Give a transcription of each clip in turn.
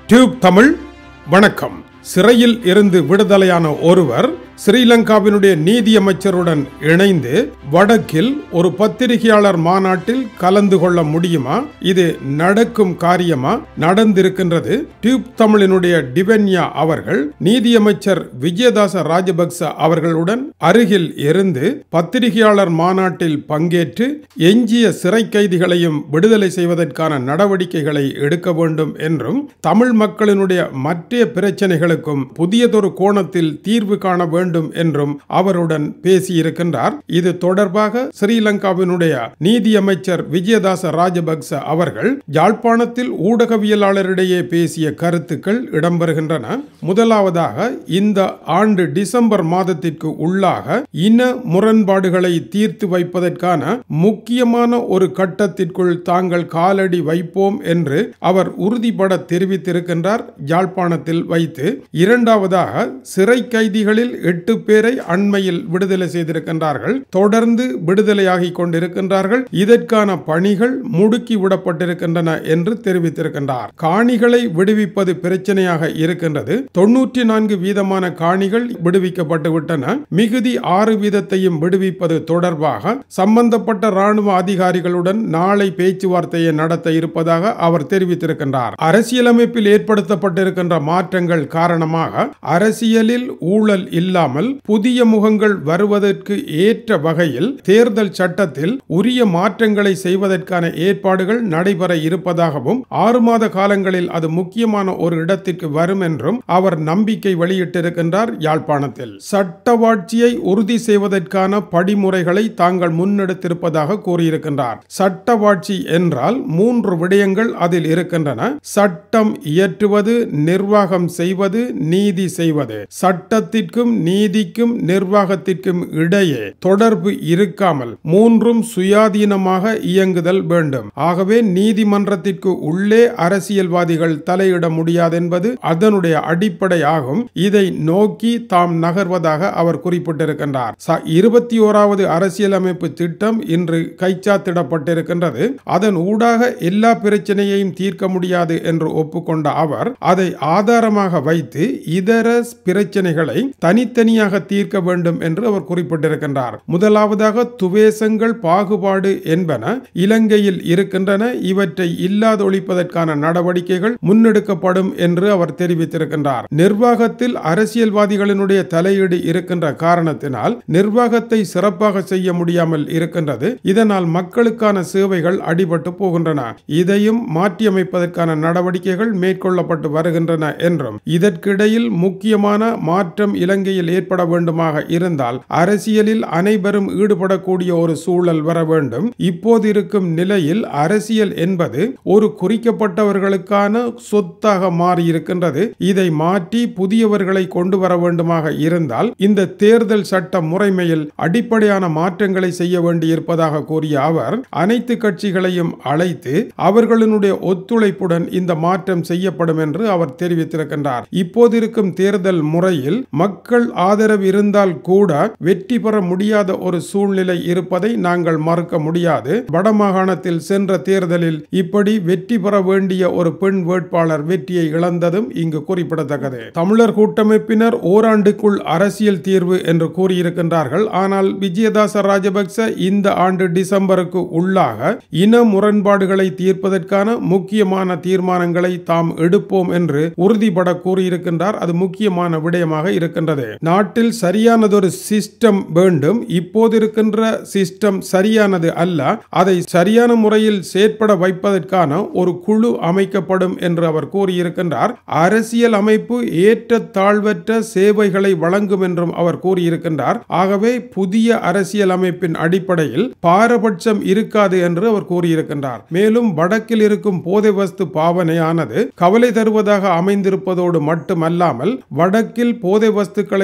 tube Tamil வணக்கம் சிறையில் இருந்து விடுதலையான ஒருவர் ஸ்ரீலங்காவினுடைய நீதியமைச்சருடன் இணைந்து வடக்கில் ஒரு பத்திரிகையாளர் மாநாட்டில் கலந்து கொள்ள முடியுமா இது நடக்கும் காரியமா நடந்திருக்கின்றது டியூப் தமிழினுடைய டிவென்யா அவர்கள் நீதியமைச்சர் விஜயதாச ராஜபக்ச அவர்களுடன் அருகில் இருந்து பத்திரிகையாளர் மாநாட்டில் பங்கேற்று எஞ்சிய சிறை கைதிகளையும் விடுதலை செய்வதற்கான நடவடிக்கைகளை எடுக்க வேண்டும் என்றும் தமிழ் மக்களினுடைய மற்ற பிரச்சனைகளுக்கும் புதியதொரு கோணத்தில் தீர்வு காண வேண்டும் என்றும் அவருடன் பேசியிருக்கின்றார் இது தொடர்பாக ஸ்ரீலங்காவினுடைய நீதியமைச்சர் விஜயதாச ராஜபக்ச அவர்கள் யாழ்ப்பாணத்தில் ஊடகவியலாளரிடையே பேசிய கருத்துக்கள் இடம்பெறுகின்றன முதலாவதாக இந்த ஆண்டு டிசம்பர் மாதத்திற்கு உள்ளாக இன முரண்பாடுகளை தீர்த்து வைப்பதற்கான முக்கியமான ஒரு கட்டத்திற்குள் தாங்கள் காலடி வைப்போம் என்று அவர் உறுதிபட தெரிவித்திருக்கின்றார் யாழ்ப்பாணத்தில் வைத்து இரண்டாவதாக சிறை கைதிகளில் எட்டு பேரை அண்மையில் விடுதலை செய்திருக்கின்றார்கள் தொடர்ந்து விடுதலையாகி கொண்டிருக்கின்றார்கள் இதற்கான பணிகள் முடுக்கி விடப்பட்டிருக்கின்றன என்று தெரிவித்திருக்கின்றார் காணிகளை விடுவிப்பது பிரச்சனையாக இருக்கின்றது தொன்னூற்றி நான்கு வீதமான காணிகள் விடுவிக்கப்பட்டு விட்டன மிகுதி ஆறு வீதத்தையும் விடுவிப்பது தொடர்பாக சம்பந்தப்பட்ட ராணுவ அதிகாரிகளுடன் நாளை பேச்சுவார்த்தையை நடத்த இருப்பதாக அவர் தெரிவித்திருக்கின்றார் அரசியலமைப்பில் ஏற்படுத்தப்பட்டிருக்கின்ற மாற்றங்கள் காரணமாக அரசியலில் ஊழல் இல்லாமல் புதிய முகங்கள் வருவதற்கு ஏற்ற வகையில் தேர்தல் சட்டத்தில் உரிய மாற்றங்களை செய்வதற்கான ஏற்பாடுகள் நடைபெற இருப்பதாகவும் ஆறு மாத காலங்களில் அது முக்கியமான ஒரு இடத்திற்கு வரும் என்றும் அவர் நம்பிக்கை வெளியிட்டிருக்கின்றார் யாழ்ப்பாணத்தில் சட்டவாட்சியை உறுதி செய்வதற்கான படிமுறைகளை தாங்கள் முன்னெடுத்திருப்பதாக கூறியிருக்கின்றார் சட்டவாட்சி என்றால் மூன்று விடயங்கள் அதில் இருக்கின்றன சட்டம் இயற்றுவது நிர்வாகம் செய்வது நீதி செய்வது சட்டத்திற்கும் நீதிக்கும் நிர்வாகத்திற்கும் இடையே தொடர்பு இருக்காமல் மூன்றும் சுயாதீனமாக இயங்குதல் வேண்டும் ஆகவே நீதிமன்றத்திற்கு உள்ளே அரசியல்வாதிகள் தலையிட முடியாது என்பது அதனுடைய அடிப்படை ஆகும் இதை நோக்கி தாம் நகர்வதாக அவர் குறிப்பிட்டிருக்கின்றார் இருபத்தி ஓராவது அரசியலமைப்பு திட்டம் இன்று கைச்சாத்திடப்பட்டிருக்கின்றது அதன் ஊடாக எல்லா பிரச்சனையையும் தீர்க்க முடியாது என்று ஒப்புக்கொண்ட அவர் அதை ஆதாரமாக வைத்து இதர பிரச்சனைகளை தனித்தனியாக தீர்க்க வேண்டும் என்று அவர் குறிப்பிட்டிருக்கின்றார் முதலாவதாக துவேசங்கள் பாகுபாடு என்பன இலங்கையில் இருக்கின்றன இவற்றை இல்லாதொழிப்பதற்கான நடவடிக்கைகள் முன்னெடுக்கப்படும் என்று அவர் தெரிவித்திருக்கின்றார் நிர்வாகத்தில் அரசியல்வாதிகளினுடைய தலையீடு இருக்கின்ற காரணத்தினால் நிர்வாகத்தை சிறப்பாக செய்ய முடியாமல் இருக்கின்றது இதனால் மக்களுக்கான சேவைகள் அடிபட்டு போகின்றன இதையும் மாற்றியமைப்பதற்கான நடவடிக்கைகள் மேற்கொள்ளப்பட்டு வருகின்றன என்றும் இதற்கிடையில் முக்கியமான மாற்றம் இலங்கையில் ஏற்பட வேண்டுமாக இருந்தால் அரசியலில் அனைவரும் ஈடுபடக்கூடிய ஒரு சூழல் வர வேண்டும் இப்போது இருக்கும் நிலையில் அரசியல் என்பது ஒரு குறிக்கப்பட்டவர்களுக்கான சொத்தாக மாறி இருக்கின்றது இதை மாற்றி புதியவர்களை கொண்டு வர வேண்டுமாக இருந்தால் இந்த தேர்தல் சட்ட முறைமையில் அடிப்படையான மாற்றங்களை செய்ய வேண்டியிருப்பதாக கூறிய அவர் அனைத்து கட்சிகளையும் அழைத்து அவர்களுடைய ஒத்துழைப்புடன் இந்த மாற்றம் செய்யப்படும் என்று அவர் தெரிவித்திருக்கின்றார் இப்போது இருக்கும் தேர்தல் முறையில் மக்கள் ஆதரவு இருந்தால் கூட வெற்றி பெற முடியாத ஒரு சூழ்நிலை இருப்பதை நாங்கள் மறுக்க முடியாது வடமாகாணத்தில் சென்ற தேர்தலில் இப்படி வெற்றி பெற வேண்டிய ஒரு பெண் வேட்பாளர் வெற்றியை இழந்ததும் இங்கு குறிப்பிடத்தக்கது தமிழர் கூட்டமைப்பினர் ஓராண்டுக்குள் அரசியல் தீர்வு என்று கூறியிருக்கின்றார்கள் ஆனால் விஜயதாச ராஜபக்ச இந்த ஆண்டு டிசம்பருக்கு உள்ளாக இன முரண்பாடுகளை தீர்ப்பதற்கான முக்கியமான தீர்மானங்களை தாம் எடுப்போம் என்று உறுதிபட கூறியிருக்கின்றார் அது முக்கியமான விடயமாக இருக்கின்றது நாட்டில் சரியானதொரு சிஸ்டம் வேண்டும் இப்போது இருக்கின்ற சிஸ்டம் சரியானது அல்ல அதை சரியான முறையில் செயற்பட வைப்பதற்கான ஒரு குழு அமைக்கப்படும் என்று அவர் கூறியிருக்கின்றார் அரசியல் அமைப்பு ஏற்ற தாழ்வற்ற சேவைகளை வழங்கும் என்றும் அவர் கூறியிருக்கின்றார் ஆகவே புதிய அரசியல் அமைப்பின் அடிப்படையில் பாரபட்சம் இருக்காது என்று அவர் கூறியிருக்கின்றார் மேலும் வடக்கில் இருக்கும் போதை வஸ்து பாவனையானது கவலை தருவதாக அமைந்திருப்பதோடு மட்டுமல்லாமல் வடக்கில் போதை வஸ்துக்களை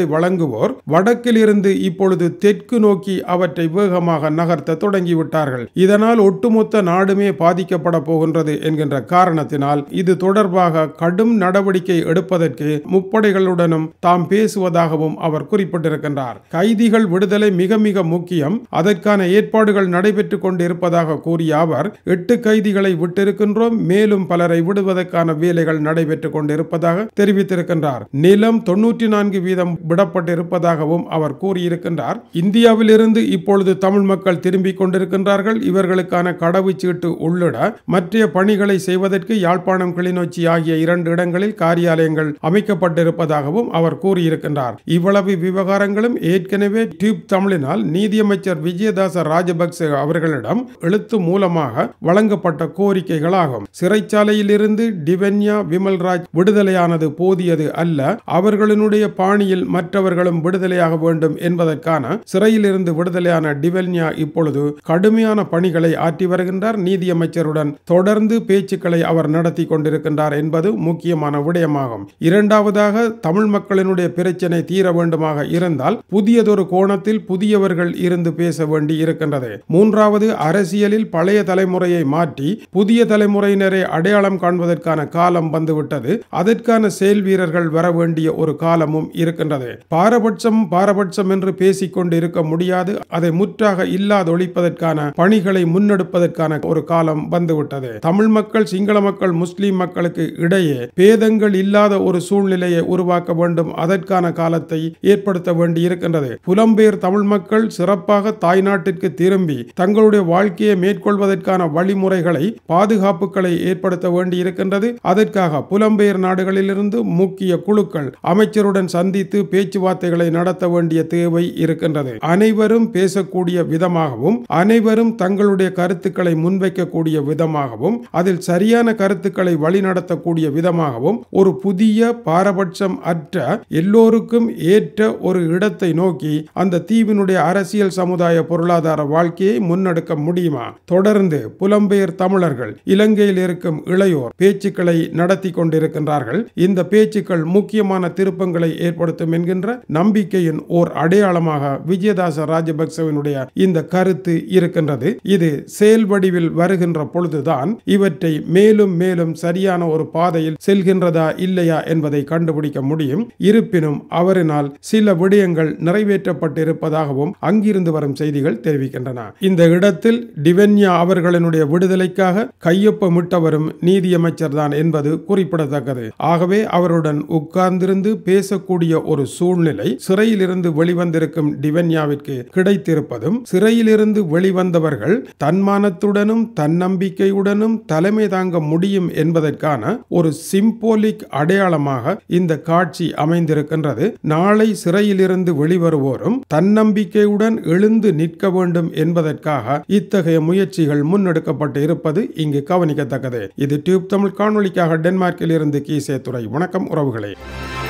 வழங்குவோர் வடக்கில் இருந்து இப்பொழுது தெற்கு நோக்கி அவற்றை வேகமாக நகர்த்த தொடங்கிவிட்டார்கள் இதனால் ஒட்டுமொத்த நாடுமே பாதிக்கப்பட போகின்றது என்கின்ற காரணத்தினால் இது தொடர்பாக கடும் நடவடிக்கை எடுப்பதற்கு முப்படைகளுடனும் தாம் பேசுவதாகவும் அவர் குறிப்பிட்டிருக்கின்றார் கைதிகள் விடுதலை மிக மிக முக்கியம் அதற்கான ஏற்பாடுகள் நடைபெற்றுக் கொண்டிருப்பதாக கூறிய அவர் எட்டு கைதிகளை விட்டிருக்கின்றோம் மேலும் பலரை விடுவதற்கான வேலைகள் நடைபெற்றுக் கொண்டிருப்பதாக தெரிவித்திருக்கின்றார் நிலம் தொன்னூற்றி நான்கு வீதம் விடப்பட்டிருப்பதாகவும் அவர் கூறியிருக்கின்றார் இந்தியாவிலிருந்து இப்பொழுது தமிழ் மக்கள் திரும்பிக் கொண்டிருக்கின்றார்கள் இவர்களுக்கான கடவுச்சீட்டு உள்ளிட மற்ற பணிகளை செய்வதற்கு யாழ்ப்பாணம் கிளிநொச்சி ஆகிய இரண்டு இடங்களில் காரியாலயங்கள் அமைக்கப்பட்டிருப்பதாகவும் அவர் கூறியிருக்கின்றார் இவ்வளவு விவகாரங்களும் ஏற்கனவே டியூப் தமிழினால் நீதியமைச்சர் விஜயதாச ராஜபக்ச அவர்களிடம் எழுத்து மூலமாக வழங்கப்பட்ட கோரிக்கைகளாகும் சிறைச்சாலையில் இருந்து டிவென்யா விமல்ராஜ் விடுதலையானது போதியது அல்ல அவர்களினுடைய பாணியில் மற்றவர்களும் விடுதலையாக வேண்டும் என்பதற்கான சிறையில் இருந்து விடுதலையான டிவென்யா இப்பொழுது கடுமையான பணிகளை ஆற்றி வருகின்றார் நீதியமைச்சருடன் தொடர்ந்து பேச்சுக்களை அவர் நடத்தி கொண்டிருக்கின்றார் என்பது முக்கியமான விடயமாகும் இரண்டாவதாக தமிழ் மக்களினுடைய பிரச்சனை தீர வேண்டுமாக இருந்தால் புதியதொரு கோணத்தில் புதியவர்கள் இருந்து பேச வேண்டி இருக்கின்றது மூன்றாவது அரசியலில் பழைய தலைமுறையை மாற்றி புதிய தலைமுறையினரை அடையாளம் காண்பதற்கான காலம் வந்துவிட்டது அதற்கான செயல் வீரர்கள் வர வேண்டிய ஒரு காலமும் இருக்கின்றது பாரபட்சம் பாரபட்சம் என்று பேசிக்கொண்டு இருக்க முடியாது அதை முற்றாக இல்லாதொழிப்பதற்கான பணிகளை முன்னெடுப்பதற்கான ஒரு காலம் வந்துவிட்டது தமிழ் மக்கள் சிங்கள மக்கள் முஸ்லிம் மக்களுக்கு இடையே பேதங்கள் இல்லாத ஒரு சூழ்நிலையை உருவாக்க வேண்டும் அதற்கான காலத்தை ஏற்படுத்த வேண்டி இருக்கின்றது புலம்பெயர் தமிழ் மக்கள் சிறப்பாக தாய்நாட்டிற்கு திரும்பி தங்களுடைய வாழ்க்கையை மேற்கொள்வதற்கான வழிமுறைகளை பாதுகாப்புகளை ஏற்படுத்த வேண்டி இருக்கின்றது அதற்காக புலம்பெயர் நாடுகளிலிருந்து முக்கிய குழுக்கள் அமைச்சருடன் சந்தித்து பேச்சுவார்த்தைகளை நடத்த வேண்டிய தேவை இருக்கின்றது அனைவரும் பேசக்கூடிய விதமாகவும் அனைவரும் தங்களுடைய கருத்துக்களை முன்வைக்கக்கூடிய விதமாகவும் அதில் சரியான கருத்துக்களை வழிநடத்தக்கூடிய விதமாகவும் ஒரு புதிய பாரபட்சம் அற்ற எல்லோருக்கும் ஏற்ற ஒரு இடத்தை நோக்கி அந்த தீவினுடைய அரசியல் சமுதாய பொருளாதார வாழ்க்கையை முன்னெடுக்க முடியுமா தொடர்ந்து புலம்பெயர் தமிழர்கள் இலங்கையில் இருக்கும் இளையோர் பேச்சுக்களை நடத்தி கொண்டிருக்கின்றார்கள் இந்த பேச்சுக்கள் முக்கியமான திருப்பங்களை ஏற்படுத்தும் என்கின்ற நம்பிக்கையின் ஓர் அடையாளமாக விஜயதாச ராஜபக்சவினுடைய இந்த கருத்து இருக்கின்றது இது செயல் வடிவில் வருகின்ற பொழுதுதான் இவற்றை மேலும் மேலும் சரியான ஒரு பாதையில் செல்கின்றதா இல்லையா என்பதை கண்டுபிடிக்க முடியும் இருப்பினும் அவரினால் சில விடயங்கள் நிறைவேற்றப்பட்டிருப்பதாகவும் அங்கிருந்து வரும் செய்திகள் தெரிவிக்கின்றன இந்த இடத்தில் டிவென்யா அவர்களினுடைய விடுதலைக்காக கையொப்பமிட்டவரும் நீதியமைச்சர் தான் என்பது குறிப்பிடத்தக்கது ஆகவே அவருடன் உட்கார்ந்திருந்து பேசக்கூடிய ஒரு சூழ்நிலை சிறையிலிருந்து வெளிவந்திருக்கும் டிவென்யாவிற்கு கிடைத்திருப்பதும் சிறையிலிருந்து வெளிவந்தவர்கள் தன்மானத்துடனும் தன்னம்பிக்கையுடனும் தலைமை தாங்க முடியும் என்பதற்கான ஒரு சிம்போலிக் அடையாளமாக இந்த காட்சி அமைந்திருக்கின்றது நாளை சிறையிலிருந்து வெளிவருவோரும் தன்னம்பிக்கையுடன் எழுந்து நிற்க வேண்டும் என்பதற்காக இத்தகைய முயற்சிகள் முன்னெடுக்கப்பட்டு இருப்பது இங்கு கவனிக்கத்தக்கது இது டியூப் தமிழ் காணொளிக்காக டென்மார்க்கில் இருந்து கீசே துறை வணக்கம் உறவுகளே